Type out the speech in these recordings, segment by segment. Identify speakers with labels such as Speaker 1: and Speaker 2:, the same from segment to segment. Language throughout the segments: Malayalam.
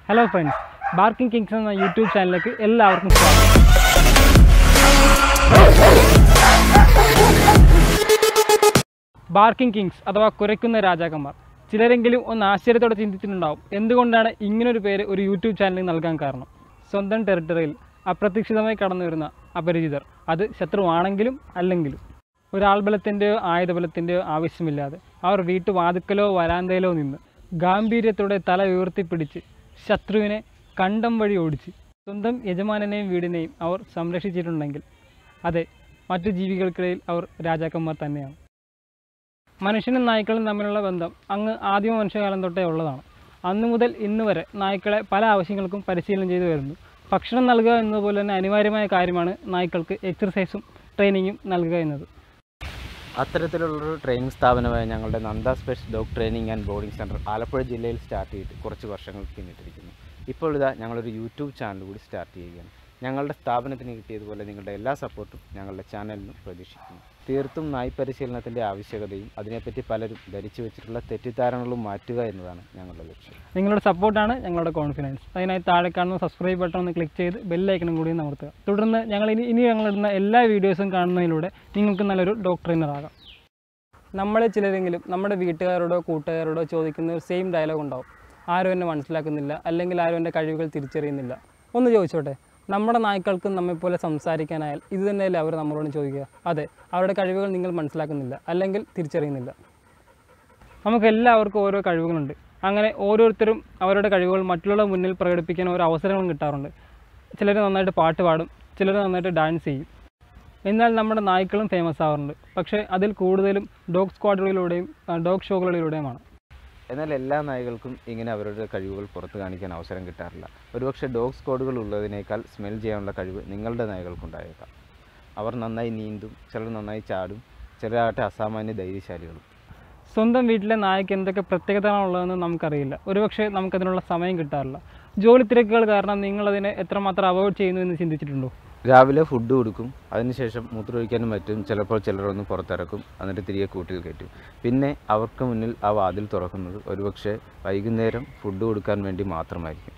Speaker 1: ഹലോ ഫ്രണ്ട്സ് ബാർക്കിംഗ് കിങ്സ് എന്ന യൂട്യൂബ് ചാനലിലേക്ക് എല്ലാവർക്കും സ്വാഗതം ബാർക്കിംഗ് കിങ്സ് അഥവാ കുരയ്ക്കുന്ന രാജാക്കന്മാർ ചിലരെങ്കിലും ഒന്ന് ആശ്ചര്യത്തോടെ ചിന്തിച്ചിട്ടുണ്ടാവും എന്തുകൊണ്ടാണ് ഇങ്ങനൊരു പേര് ഒരു യൂട്യൂബ് ചാനലിന് നൽകാൻ കാരണം സ്വന്തം ടെറിട്ടറിയിൽ അപ്രതീക്ഷിതമായി കടന്നു വരുന്ന അപരിചിതർ അത് ശത്രുവാണെങ്കിലും അല്ലെങ്കിലും ഒരാൾബലത്തിൻ്റെയോ ആയുധബലത്തിൻ്റെയോ ആവശ്യമില്ലാതെ അവർ വീട്ടുവാതുക്കലോ വരാന്തയിലോ നിന്ന് ഗാംഭീര്യത്തോടെ തല ഉയർത്തിപ്പിടിച്ച് ശത്രുവിനെ കണ്ടം വഴി ഓടിച്ച് സ്വന്തം യജമാനനെയും വീടിനെയും അവർ സംരക്ഷിച്ചിട്ടുണ്ടെങ്കിൽ അതെ മറ്റു ജീവികൾക്കിടയിൽ അവർ രാജാക്കന്മാർ തന്നെയാണ് മനുഷ്യനും നായ്ക്കളും തമ്മിലുള്ള ബന്ധം അങ്ങ് ആദിമ മനുഷ്യകാലം തൊട്ടേ ഉള്ളതാണ് അന്നു മുതൽ ഇന്ന് വരെ നായ്ക്കളെ പല ആവശ്യങ്ങൾക്കും പരിശീലനം ചെയ്തു വരുന്നു ഭക്ഷണം നൽകുക എന്നതുപോലെ തന്നെ അനിവാര്യമായ കാര്യമാണ് നായ്ക്കൾക്ക് എക്സർസൈസും ട്രെയിനിങ്ങും നൽകുക എന്നത്
Speaker 2: അത്തരത്തിലുള്ളൊരു ട്രെയിനിങ് സ്ഥാപനമായ ഞങ്ങളുടെ നന്ദ സ്പെഷ് dog training and boarding centre Alappuzha ജില്ലയിൽ സ്റ്റാർട്ട് ചെയ്തിട്ട് കുറച്ച് വർഷങ്ങൾ പിന്നിട്ടിരിക്കുന്നു ഇപ്പോൾ ഇതാ ഞങ്ങളൊരു യൂട്യൂബ് ചാനൽ കൂടി സ്റ്റാർട്ട് ചെയ്യുകയാണ് ഞങ്ങളുടെ സ്ഥാപനത്തിന് കിട്ടിയതുപോലെ നിങ്ങളുടെ എല്ലാ സപ്പോർട്ടും ഞങ്ങളുടെ ചാനലിനും പ്രതീക്ഷിക്കുന്നു തീർത്തും നായ് പരിശീലനത്തിൻ്റെ ആവശ്യകതയും അതിനെപ്പറ്റി പലരും ധരിച്ചു വെച്ചിട്ടുള്ള തെറ്റിദ്ധാരണകളും മാറ്റുക എന്നതാണ് ഞങ്ങളുടെ ലക്ഷ്യം
Speaker 1: നിങ്ങളുടെ സപ്പോർട്ടാണ് ഞങ്ങളുടെ കോൺഫിഡൻസ് അതിനായി താഴെ കാണുന്ന സബ്സ്ക്രൈബ് ബട്ടൺ ഒന്ന് ക്ലിക്ക് ചെയ്ത് ബെല്ലൈക്കണും കൂടി അമർത്തുക തുടർന്ന് ഞങ്ങൾ ഇനി ഇനി ഞങ്ങളിടുന്ന എല്ലാ വീഡിയോസും കാണുന്നതിലൂടെ നിങ്ങൾക്ക് നല്ലൊരു ഡോഗ് ട്രെയിനർ ആകാം നമ്മളെ ചിലരെങ്കിലും നമ്മുടെ വീട്ടുകാരോടോ കൂട്ടുകാരോടോ ചോദിക്കുന്ന ഒരു സെയിം ഡയലോഗ് ഉണ്ടാവും ആരും എന്നെ മനസ്സിലാക്കുന്നില്ല അല്ലെങ്കിൽ ആരും എൻ്റെ കഴിവുകൾ തിരിച്ചറിയുന്നില്ല ഒന്ന് ചോദിച്ചോട്ടെ നമ്മുടെ നായ്ക്കൾക്കും നമ്മെപ്പോലെ സംസാരിക്കാനായാൽ ഇത് തന്നെയല്ലേ അവർ നമ്മളോട് ചോദിക്കുക അതെ അവരുടെ കഴിവുകൾ നിങ്ങൾ മനസ്സിലാക്കുന്നില്ല അല്ലെങ്കിൽ തിരിച്ചറിയുന്നില്ല നമുക്ക് എല്ലാവർക്കും ഓരോ കഴിവുകളുണ്ട് അങ്ങനെ ഓരോരുത്തരും അവരുടെ കഴിവുകൾ മറ്റുള്ളവരുടെ മുന്നിൽ പ്രകടിപ്പിക്കാൻ ഓരോ അവസരങ്ങളും കിട്ടാറുണ്ട് ചിലർ നന്നായിട്ട് പാട്ട് പാടും ചിലർ നന്നായിട്ട് ഡാൻസ് ചെയ്യും എന്നാൽ നമ്മുടെ നായ്ക്കളും ഫേമസ് ആവാറുണ്ട് പക്ഷേ അതിൽ കൂടുതലും ഡോഗ് സ്ക്വാഡുകളിലൂടെയും ഡോഗ് ഷോകളിലൂടെയുമാണ്
Speaker 2: എന്നാൽ എല്ലാ നായകൾക്കും ഇങ്ങനെ അവരുടെ കഴിവുകൾ പുറത്ത് കാണിക്കാൻ അവസരം കിട്ടാറില്ല ഒരുപക്ഷെ ഡോഗ് സ്ക്വാഡുകൾ ഉള്ളതിനേക്കാൾ സ്മെൽ ചെയ്യാനുള്ള കഴിവ് നിങ്ങളുടെ നായകൾക്കുണ്ടായേക്കാം അവർ നന്നായി നീന്തും ചിലർ നന്നായി ചാടും ചിലരാകട്ടെ അസാമാന്യ ധൈര്യശാലികളും
Speaker 1: സ്വന്തം വീട്ടിലെ നായ്ക്ക് എന്തൊക്കെ പ്രത്യേകതകളുള്ളതെന്ന് നമുക്കറിയില്ല ഒരുപക്ഷെ നമുക്കതിനുള്ള സമയം കിട്ടാറില്ല ജോലി തിരക്കുകൾ കാരണം നിങ്ങളതിനെ എത്രമാത്രം അവോയ്ഡ് ചെയ്യുന്നു എന്ന് ചിന്തിച്ചിട്ടുണ്ടോ
Speaker 2: രാവിലെ ഫുഡ് കൊടുക്കും അതിനുശേഷം മൂത്രമൊഴിക്കാനും മറ്റും ചിലപ്പോൾ ചിലരൊന്ന് പുറത്തിറക്കും എന്നിട്ട് തിരികെ കൂട്ടിൽ കയറ്റും പിന്നെ അവർക്ക് മുന്നിൽ ആ വാതിൽ തുറക്കുന്നത് ഒരുപക്ഷെ വൈകുന്നേരം ഫുഡ് കൊടുക്കാൻ വേണ്ടി മാത്രമായിരിക്കും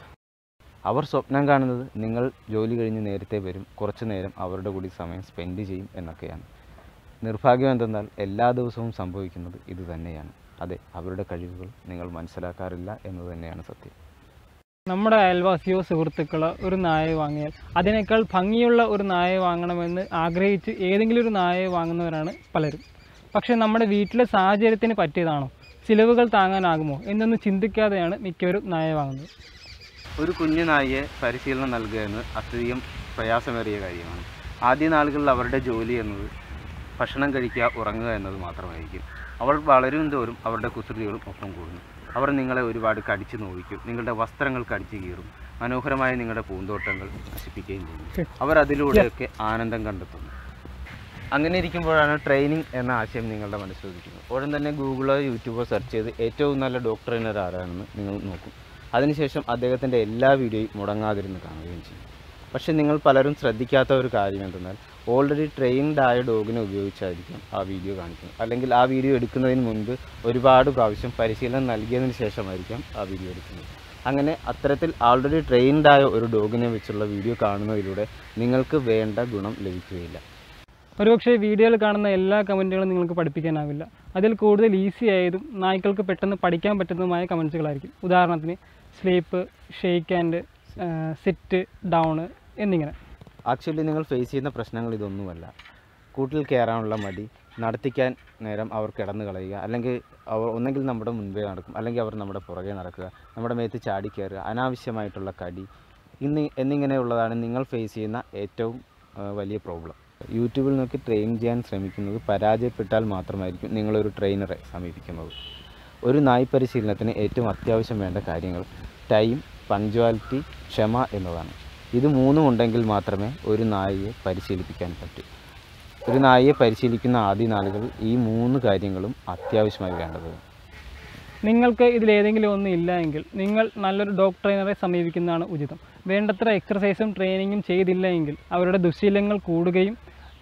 Speaker 2: അവർ സ്വപ്നം കാണുന്നത് നിങ്ങൾ ജോലി കഴിഞ്ഞ് നേരത്തെ വരും കുറച്ചു നേരം അവരുടെ കൂടി സമയം സ്പെൻഡ് ചെയ്യും എന്നൊക്കെയാണ് നിർഭാഗ്യം എന്തെന്നാൽ എല്ലാ ദിവസവും സംഭവിക്കുന്നത് ഇത് തന്നെയാണ് അതെ അവരുടെ കഴിവുകൾ നിങ്ങൾ മനസ്സിലാക്കാറില്ല എന്നത് തന്നെയാണ് സത്യം
Speaker 1: നമ്മുടെ അയൽവാസിയോ സുഹൃത്തുക്കളോ ഒരു നായയെ വാങ്ങിയാൽ അതിനേക്കാൾ ഭംഗിയുള്ള ഒരു നായയെ വാങ്ങണമെന്ന് ആഗ്രഹിച്ച് ഏതെങ്കിലും ഒരു നായയെ വാങ്ങുന്നവരാണ് പലരും പക്ഷേ നമ്മുടെ വീട്ടിലെ സാഹചര്യത്തിന് പറ്റിയതാണോ ചിലവുകൾ താങ്ങാനാകുമോ എന്നൊന്നും ചിന്തിക്കാതെയാണ് മിക്കവരും നായയെ വാങ്ങുന്നത്
Speaker 2: ഒരു കുഞ്ഞു നായയെ പരിശീലനം നൽകുക എന്നത് അത്യധികം പ്രയാസമേറിയ കാര്യമാണ് ആദ്യ നാളുകളിൽ അവരുടെ ജോലി എന്നത് ഭക്ഷണം കഴിക്കുക ഉറങ്ങുക എന്നത് മാത്രമായിരിക്കും അവർ വളരും തോറും അവരുടെ കുസൃതികളും ഒപ്പം കൂടുന്നു അവർ നിങ്ങളെ ഒരുപാട് കടിച്ചു നോവിക്കും നിങ്ങളുടെ വസ്ത്രങ്ങൾ കടിച്ചു കീറും മനോഹരമായ നിങ്ങളുടെ പൂന്തോട്ടങ്ങൾ നശിപ്പിക്കുകയും ചെയ്യും അവർ അതിലൂടെയൊക്കെ ആനന്ദം കണ്ടെത്തുന്നു അങ്ങനെ ഇരിക്കുമ്പോഴാണ് ട്രെയിനിങ് എന്ന ആശയം നിങ്ങളുടെ മനസ്സിൽ ഉദിക്കുന്നത് ഉടൻ തന്നെ ഗൂഗിളോ യൂട്യൂബോ സെർച്ച് ചെയ്ത് ഏറ്റവും നല്ല ഡോഗ് ട്രെയിനർ ആരാണെന്ന് നിങ്ങൾ നോക്കും അതിനുശേഷം അദ്ദേഹത്തിൻ്റെ എല്ലാ വീഡിയോയും മുടങ്ങാതിരുന്ന് കാണുകയും ചെയ്യും പക്ഷേ നിങ്ങൾ പലരും ശ്രദ്ധിക്കാത്ത ഒരു കാര്യം എന്തെന്നാൽ ഓൾറെഡി ട്രെയിൻഡ് ആയ ഡോഗിനെ ഉപയോഗിച്ചായിരിക്കും ആ വീഡിയോ കാണിക്കുന്നത് അല്ലെങ്കിൽ ആ വീഡിയോ എടുക്കുന്നതിന് മുൻപ് ഒരുപാട് പ്രാവശ്യം പരിശീലനം നൽകിയതിന് ശേഷമായിരിക്കും ആ വീഡിയോ എടുക്കുന്നത് അങ്ങനെ അത്തരത്തിൽ ആൾറെഡി ട്രെയിൻഡ് ആയ ഒരു ഡോഗിനെ വെച്ചുള്ള വീഡിയോ കാണുന്നതിലൂടെ നിങ്ങൾക്ക് വേണ്ട ഗുണം ലഭിക്കുകയില്ല
Speaker 1: ഒരുപക്ഷെ വീഡിയോയിൽ കാണുന്ന എല്ലാ കമൻറ്റുകളും നിങ്ങൾക്ക് പഠിപ്പിക്കാനാവില്ല അതിൽ കൂടുതൽ ഈസി ആയതും നായ്ക്കൾക്ക് പെട്ടെന്ന് പഠിക്കാൻ പറ്റുന്നതുമായ കമൻസുകളായിരിക്കും ഉദാഹരണത്തിന് sleep shake and sit down എന്നിങ്ങനെ
Speaker 2: ആക്ച്വലി നിങ്ങൾ ഫേസ് ചെയ്യുന്ന പ്രശ്നങ്ങൾ ഇതൊന്നുമല്ല കൂട്ടിൽ കയറാനുള്ള മടി നടത്തിക്കാൻ നേരം അവർ കിടന്നു കളയുക അല്ലെങ്കിൽ അവർ ഒന്നെങ്കിൽ നമ്മുടെ മുൻപേ നടക്കും അല്ലെങ്കിൽ അവർ നമ്മുടെ പുറകെ നടക്കുക നമ്മുടെ മേത്ത് ചാടി കയറുക അനാവശ്യമായിട്ടുള്ള കടി ഇന്ന് എന്നിങ്ങനെയുള്ളതാണ് നിങ്ങൾ ഫേസ് ചെയ്യുന്ന ഏറ്റവും ആ, വലിയ പ്രോബ്ലം യൂട്യൂബിൽ നോക്കി ട്രെയിൻ ചെയ്യാൻ ശ്രമിക്കുന്നത് പരാജയപ്പെട്ടാൽ മാത്രമായിരിക്കും നിങ്ങളൊരു ട്രെയിനറെ സമീപിക്കുന്നത് ഒരു നായ് പരിശീലനത്തിന് ഏറ്റവും അത്യാവശ്യം വേണ്ട കാര്യങ്ങൾ ടൈം പഞ്ച്വാലിറ്റി ക്ഷമ എന്നതാണ് ഇത് മൂന്നും ഉണ്ടെങ്കിൽ മാത്രമേ ഒരു നായയെ പരിശീലിപ്പിക്കാൻ പറ്റൂ ഒരു നായയെ പരിശീലിക്കുന്ന ആദ്യ നാളുകളിൽ ഈ മൂന്ന് കാര്യങ്ങളും അത്യാവശ്യമായി വേണ്ടത്
Speaker 1: നിങ്ങൾക്ക് ഇതിലേതെങ്കിലും ഒന്നും ഇല്ല എങ്കിൽ നിങ്ങൾ നല്ലൊരു ഡോഗ് ട്രെയിനറെ സമീപിക്കുന്നതാണ് ഉചിതം വേണ്ടത്ര എക്സർസൈസും ട്രെയിനിങ്ങും ചെയ്തില്ല എങ്കിൽ അവരുടെ ദുശീലങ്ങൾ കൂടുകയും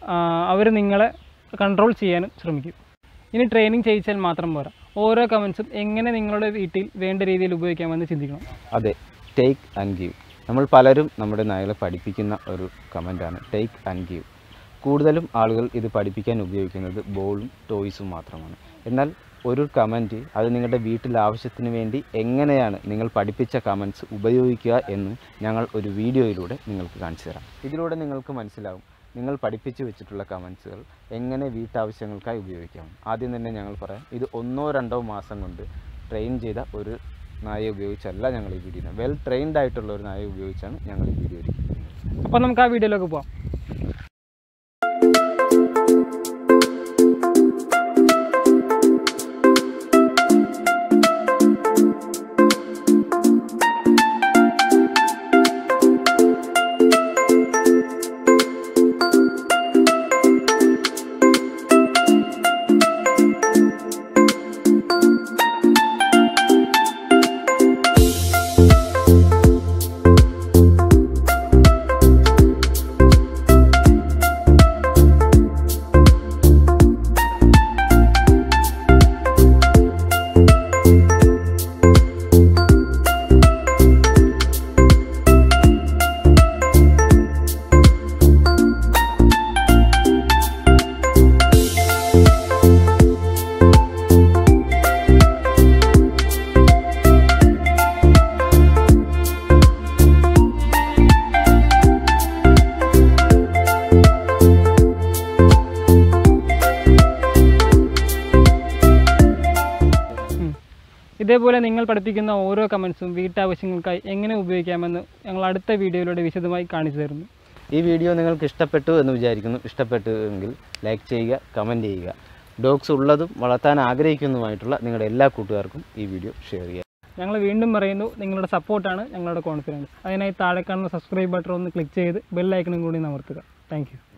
Speaker 1: അവർ നിങ്ങളെ കൺട്രോൾ ചെയ്യാനും ശ്രമിക്കും ഇനി ട്രെയിനിങ് ചെയ്യിച്ചാൽ മാത്രം പോരാ ഓരോ കമൻസും എങ്ങനെ നിങ്ങളുടെ വീട്ടിൽ വേണ്ട രീതിയിൽ ഉപയോഗിക്കാമെന്ന് ചിന്തിക്കണം
Speaker 2: അതെ ടേക്ക് ആൻഡ് ഗീവ് നമ്മൾ പലരും നമ്മുടെ നായകളെ പഠിപ്പിക്കുന്ന ഒരു കമൻറ്റാണ് ടേക്ക് ആൻഡ് ഗീവ് കൂടുതലും ആളുകൾ ഇത് പഠിപ്പിക്കാൻ ഉപയോഗിക്കുന്നത് ബോളും ടോയ്സും മാത്രമാണ് എന്നാൽ ഒരു കമൻറ്റ് അത് നിങ്ങളുടെ വീട്ടിൽ ആവശ്യത്തിന് വേണ്ടി എങ്ങനെയാണ് നിങ്ങൾ പഠിപ്പിച്ച കമൻറ്റ്സ് ഉപയോഗിക്കുക എന്ന് ഞങ്ങൾ ഒരു വീഡിയോയിലൂടെ നിങ്ങൾക്ക് കാണിച്ചു തരാം ഇതിലൂടെ നിങ്ങൾക്ക് മനസ്സിലാവും നിങ്ങൾ പഠിപ്പിച്ചു വെച്ചിട്ടുള്ള കമൻസുകൾ എങ്ങനെ വീട്ടാവശ്യങ്ങൾക്കായി ഉപയോഗിക്കാം ആദ്യം തന്നെ ഞങ്ങൾ പറയാം ഇത് ഒന്നോ രണ്ടോ മാസം കൊണ്ട് ട്രെയിൻ ചെയ്ത ഒരു നായ ഉപയോഗിച്ചല്ല ഞങ്ങൾ ഈ വീഡിയോ വെൽ ട്രെയിൻഡ് ആയിട്ടുള്ള ഒരു നായ ഉപയോഗിച്ചാണ് ഞങ്ങൾ ഈ വീഡിയോ ഒരുക്കുന്നത്
Speaker 1: അപ്പോൾ നമുക്ക് ആ വീഡിയോയിലേക്ക് പോവാം ഉം. ഇതേപോലെ നിങ്ങൾ പഠിപ്പിക്കുന്ന ഓരോ കമൻസും വീട്ടാവശ്യങ്ങൾക്കായി എങ്ങനെ ഉപയോഗിക്കാമെന്ന് ഞങ്ങൾ അടുത്ത വീഡിയോയിലൂടെ വിശദമായി കാണിച്ചു തരുന്നു
Speaker 2: ഈ വീഡിയോ നിങ്ങൾക്ക് ഇഷ്ടപ്പെട്ടു എന്ന് വിചാരിക്കുന്നു ഇഷ്ടപ്പെട്ടു എങ്കിൽ ലൈക്ക് ചെയ്യുക കമൻറ്റ് ചെയ്യുക ഡോഗ്സ് ഉള്ളതും വളർത്താൻ ആഗ്രഹിക്കുന്നതുമായിട്ടുള്ള നിങ്ങളുടെ എല്ലാ കൂട്ടുകാർക്കും ഈ വീഡിയോ ഷെയർ ചെയ്യുക
Speaker 1: ഞങ്ങൾ വീണ്ടും പറയുന്നു നിങ്ങളുടെ സപ്പോർട്ടാണ് ഞങ്ങളുടെ കോൺഫിഡൻസ് അതിനായി താഴെ കാണുന്ന സബ്സ്ക്രൈബ് ബട്ടൺ ഒന്ന് ക്ലിക്ക് ചെയ്ത് ബെൽ ഐക്കണും കൂടി അമർത്തുക താങ്ക് യു